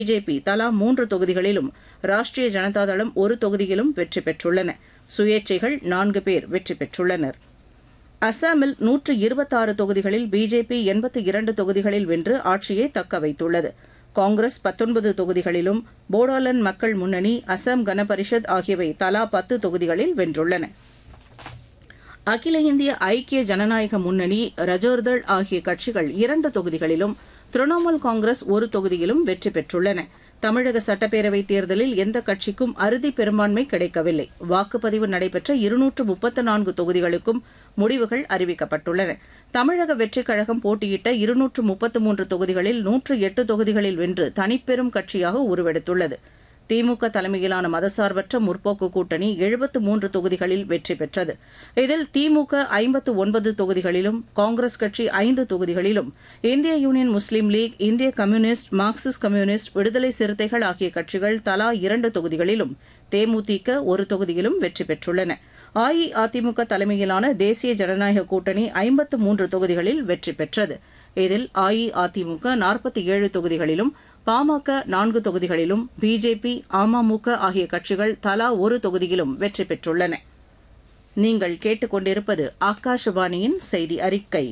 BJP தலா மூன்று தொகுதிகளிலும் ராஷ்டிரிய ஜனதா தளம் ஒரு தொகுதியிலும் வெற்றி பெற்றுள்ளன சுயேட்சைகள் நான்கு பேர் வெற்றி பெற்றுள்ளனர் அசாமில் நூற்று இருபத்தாறு தொகுதிகளில் பிஜேபி எண்பத்து இரண்டு தொகுதிகளில் வென்று ஆட்சியை தக்க வைத்துள்ளது காங்கிரஸ் பத்தொன்பது தொகுதிகளிலும் போடோலாந்து மக்கள் முன்னணி அசாம் கனபரிஷத் ஆகியவை தலா பத்து தொகுதிகளில் வென்றுள்ளன அகில இந்திய ஐக்கிய ஜனநாயக முன்னணி ரஜோர்தள் ஆகிய கட்சிகள் இரண்டு தொகுதிகளிலும் திரிணாமுல் காங்கிரஸ் ஒரு தொகுதியிலும் வெற்றி பெற்றுள்ளன தமிழக சட்டப்பேரவைத் தேர்தலில் எந்த கட்சிக்கும் அறுதி பெரும்பான்மை கிடைக்கவில்லை வாக்குப்பதிவு நடைபெற்ற இருநூற்று முப்பத்து நான்கு தொகுதிகளுக்கும் முடிவுகள் அறிவிக்கப்பட்டுள்ளன தமிழக வெற்றிக் கழகம் போட்டியிட்ட இருநூற்று முப்பத்து மூன்று தொகுதிகளில் நூற்று எட்டு தொகுதிகளில் வென்று தனிப்பெரும் கட்சியாக உருவெடுத்துள்ளது திமுக தலைமையிலான மதசார்பற்ற முற்போக்கு கூட்டணி எழுபத்து மூன்று தொகுதிகளில் வெற்றி பெற்றது இதில் திமுக ஐம்பத்து ஒன்பது தொகுதிகளிலும் காங்கிரஸ் கட்சி ஐந்து தொகுதிகளிலும் இந்திய யூனியன் முஸ்லீம் லீக் இந்திய கம்யூனிஸ்ட் மார்க்சிஸ்ட் கம்யூனிஸ்ட் விடுதலை சிறுத்தைகள் ஆகிய கட்சிகள் தலா இரண்டு தொகுதிகளிலும் தேமுதிக ஒரு தொகுதியிலும் வெற்றி பெற்றுள்ளன அஇஅதிமுக தலைமையிலான தேசிய ஜனநாயக கூட்டணி ஐம்பத்து மூன்று தொகுதிகளில் வெற்றி பெற்றது இதில் அஇஅதிமுக நாற்பத்தி ஏழு தொகுதிகளிலும் பாமக நான்கு தொகுதிகளிலும் பிஜேபி அமமுக ஆகிய கட்சிகள் தலா ஒரு தொகுதியிலும் வெற்றி பெற்றுள்ளன நீங்கள் கேட்டுக்கொண்டிருப்பது ஆகாஷவாணியின் செய்தி அறிக்கை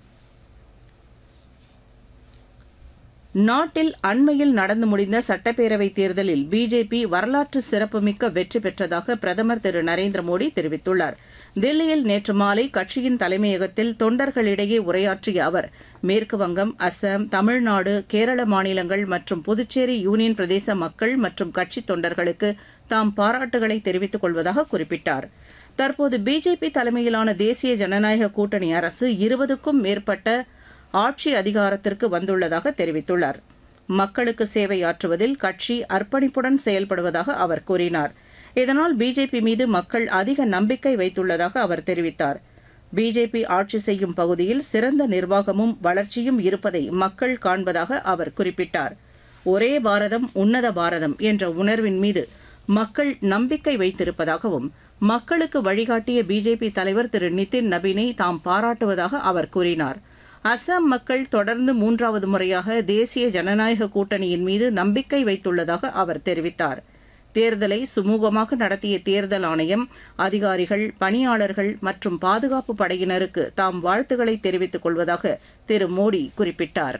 நாட்டில் அண்மையில் நடந்து முடிந்த சட்டப்பேரவைத் தேர்தலில் பிஜேபி வரலாற்று சிறப்புமிக்க வெற்றி பெற்றதாக பிரதமர் திரு நரேந்திர மோடி தெரிவித்துள்ளார் தில்லியில் நேற்று மாலை கட்சியின் தலைமையகத்தில் தொண்டர்களிடையே உரையாற்றிய அவர் மேற்குவங்கம் அசாம் தமிழ்நாடு கேரள மாநிலங்கள் மற்றும் புதுச்சேரி யூனியன் பிரதேச மக்கள் மற்றும் கட்சித் தொண்டர்களுக்கு தாம் பாராட்டுகளை தெரிவித்துக் கொள்வதாக குறிப்பிட்டார் தற்போது பிஜேபி தலைமையிலான தேசிய ஜனநாயக கூட்டணி அரசு இருபதுக்கும் மேற்பட்ட ஆட்சி அதிகாரத்திற்கு வந்துள்ளதாக தெரிவித்துள்ளார் மக்களுக்கு சேவையாற்றுவதில் கட்சி அர்ப்பணிப்புடன் செயல்படுவதாக அவர் கூறினார் இதனால் பிஜேபி மீது மக்கள் அதிக நம்பிக்கை வைத்துள்ளதாக அவர் தெரிவித்தார் பிஜேபி ஆட்சி செய்யும் பகுதியில் சிறந்த நிர்வாகமும் வளர்ச்சியும் இருப்பதை மக்கள் காண்பதாக அவர் குறிப்பிட்டார் ஒரே பாரதம் உன்னத பாரதம் என்ற உணர்வின் மீது மக்கள் நம்பிக்கை வைத்திருப்பதாகவும் மக்களுக்கு வழிகாட்டிய பிஜேபி தலைவர் திரு நிதின் நபீனை தாம் பாராட்டுவதாக அவர் கூறினார் அசாம் மக்கள் தொடர்ந்து மூன்றாவது முறையாக தேசிய ஜனநாயக கூட்டணியின் மீது நம்பிக்கை வைத்துள்ளதாக அவர் தெரிவித்தார் தேர்தலை சுமூகமாக நடத்திய தேர்தல் ஆணையம் அதிகாரிகள் பணியாளர்கள் மற்றும் பாதுகாப்பு படையினருக்கு தாம் வாழ்த்துக்களை தெரிவித்துக் கொள்வதாக திரு மோடி குறிப்பிட்டார்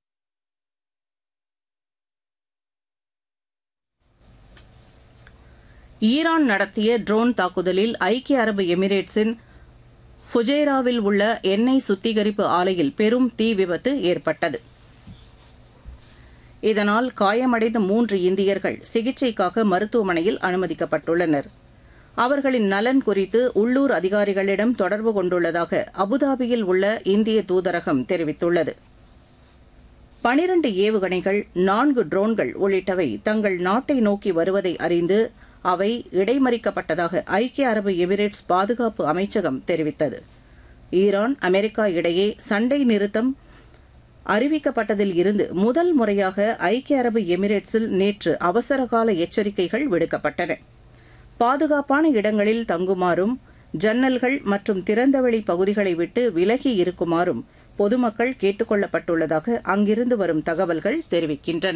ஈரான் நடத்திய ட்ரோன் தாக்குதலில் ஐக்கிய அரபு எமிரேட்ஸின் ஃபுஜேராவில் உள்ள எண்ணெய் சுத்திகரிப்பு ஆலையில் பெரும் தீ விபத்து ஏற்பட்டது இதனால் காயமடைந்த மூன்று இந்தியர்கள் சிகிச்சைக்காக மருத்துவமனையில் அனுமதிக்கப்பட்டுள்ளனர் அவர்களின் நலன் குறித்து உள்ளூர் அதிகாரிகளிடம் தொடர்பு கொண்டுள்ளதாக அபுதாபியில் உள்ள இந்திய தூதரகம் தெரிவித்துள்ளது பனிரண்டு ஏவுகணைகள் நான்கு ட்ரோன்கள் உள்ளிட்டவை தங்கள் நாட்டை நோக்கி வருவதை அறிந்து அவை இடைமறிக்கப்பட்டதாக ஐக்கிய அரபு எமிரேட்ஸ் பாதுகாப்பு அமைச்சகம் தெரிவித்தது ஈரான் அமெரிக்கா இடையே சண்டை நிறுத்தம் அறிவிக்கப்பட்டதில் இருந்து முதல் முறையாக ஐக்கிய அரபு எமிரேட்ஸில் நேற்று அவசரகால எச்சரிக்கைகள் விடுக்கப்பட்டன பாதுகாப்பான இடங்களில் தங்குமாறும் ஜன்னல்கள் மற்றும் திறந்தவெளி பகுதிகளை விட்டு விலகி இருக்குமாறும் பொதுமக்கள் கேட்டுக் கொள்ளப்பட்டுள்ளதாக அங்கிருந்து வரும் தகவல்கள் தெரிவிக்கின்றன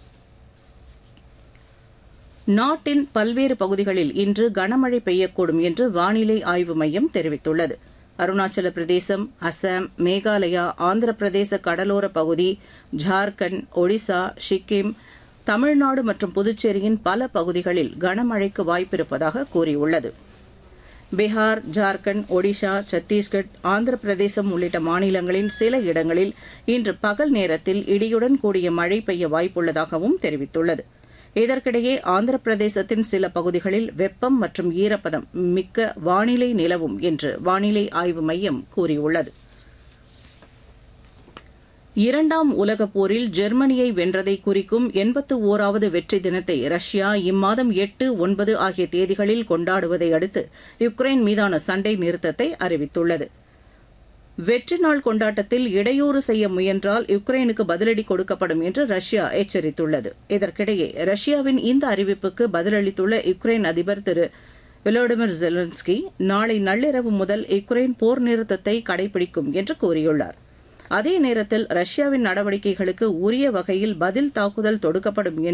நாட்டின் பல்வேறு பகுதிகளில் இன்று கனமழை பெய்யக்கூடும் என்று வானிலை ஆய்வு மையம் தெரிவித்துள்ளது அருணாச்சல பிரதேசம் அசாம் மேகாலயா ஆந்திர பிரதேச கடலோர பகுதி ஜார்க்கண்ட் ஒடிசா சிக்கிம் தமிழ்நாடு மற்றும் புதுச்சேரியின் பல பகுதிகளில் கனமழைக்கு வாய்ப்பிருப்பதாக கூறியுள்ளது பீகார் ஜார்க்கண்ட் ஒடிஷா சத்தீஸ்கட் ஆந்திர பிரதேசம் உள்ளிட்ட மாநிலங்களின் சில இடங்களில் இன்று பகல் நேரத்தில் இடியுடன் கூடிய மழை பெய்ய வாய்ப்புள்ளதாகவும் தெரிவித்துள்ளது இதற்கிடையே ஆந்திர பிரதேசத்தின் சில பகுதிகளில் வெப்பம் மற்றும் ஈரப்பதம் மிக்க வானிலை நிலவும் என்று வானிலை ஆய்வு மையம் கூறியுள்ளது இரண்டாம் உலகப் போரில் ஜெர்மனியை வென்றதை குறிக்கும் எண்பத்து ஓராவது வெற்றி தினத்தை ரஷ்யா இம்மாதம் எட்டு ஒன்பது ஆகிய தேதிகளில் கொண்டாடுவதை அடுத்து யுக்ரைன் மீதான சண்டை நிறுத்தத்தை அறிவித்துள்ளது வெற்றி நாள் கொண்டாட்டத்தில் இடையூறு செய்ய முயன்றால் யுக்ரைனுக்கு பதிலடி கொடுக்கப்படும் என்று ரஷ்யா எச்சரித்துள்ளது இதற்கிடையே ரஷ்யாவின் இந்த அறிவிப்புக்கு பதிலளித்துள்ள யுக்ரைன் அதிபர் திரு விளோடிமிர் ஜெலன்ஸ்கி நாளை நள்ளிரவு முதல் யுக்ரைன் போர் நிறுத்தத்தை கடைபிடிக்கும் என்று கூறியுள்ளார் அதே நேரத்தில் ரஷ்யாவின் நடவடிக்கைகளுக்கு உரிய வகையில் பதில் தாக்குதல் தொடுக்கப்படும்